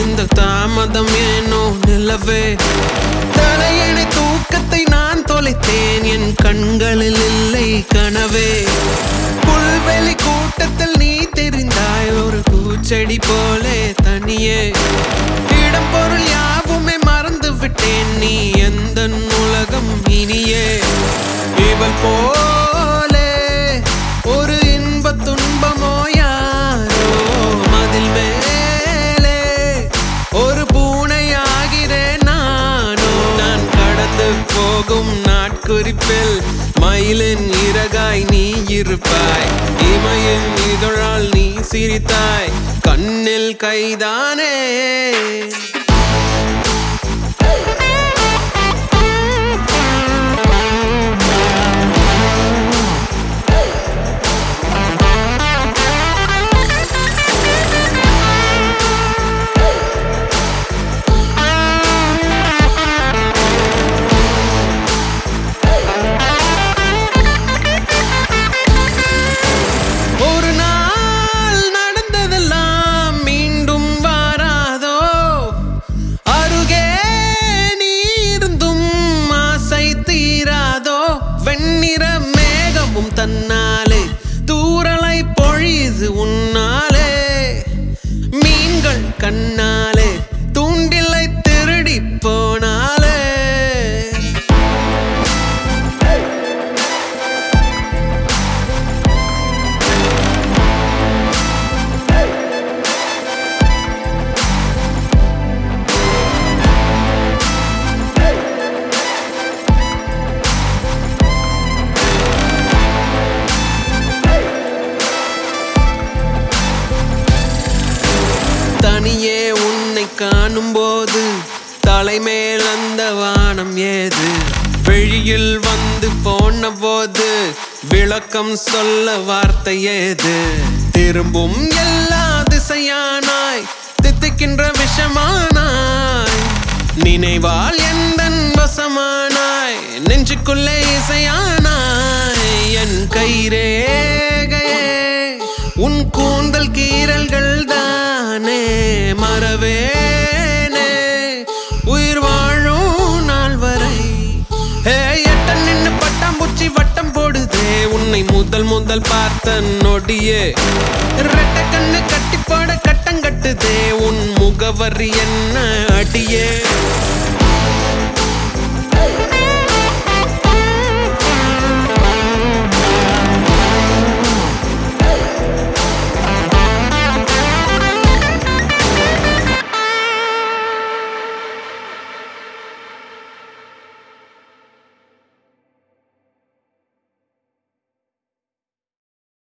இந்த தாமதம் ஏனோ நிலவே தலையணை தூக்கத்தை நான் தொலைத்தேன் என் கண்களில் இல்லை கனவே புல்வெளி கூட்டத்தில் நீ தெரிந்தாய் ஒரு பூச்செடி போலே தனியே இடம் பொருள் யாவுமே மறந்து விட்டேன் நீ எந்த உலகம் இனியே இவள் போலே ஒரு இன்ப துன்பமோ யாரோ மதில் மேலே ஒரு பூனையாகிறேன் நானோ நான் கடந்து போகும் நாட்குறிப்பில் மயிலின் இறகாய் நீ இருப்பாய் இமையின் இதழால் நீ சிரித்தாய் கண்ணில் கைதானே ஒரு நாள் நடந்ததெல்லாம் மீண்டும் வராதோ அருகே நீ இருந்தும் ஆசை தீராதோ வெண்ணிற மேகமும் தன்னாலே தூரலை பொழியுது உன்னாலே மீன்கள் கண்ணாலே தூண்டிலை திருடி போனாலே தனியே உன்னை காணும்போது தலைமேல் அந்த வானம் ஏது வெளியில் வந்து போன போது விளக்கம் சொல்ல வார்த்தை ஏது திரும்பும் எல்லா திசையானாய் தித்திக்கின்ற விஷமானாய் நினைவால் எந்த வசமானாய் நெஞ்சுக்குள்ளே இசையானாய் என் கைரேகையே உன் கூந்தல் கீறல்கள் தானே மறவேனே உயிர் வாழும் நாள் வரை ஹே எட்ட நின்னு பட்டாம்பூச்சி வட்டம் போடுதே உன்னை முதல் முதல் பார்த்த நொடியே ரெட்ட கண்ணு கட்டி போட கட்டம் கட்டுதே உன் முகவரி என்ன அடியே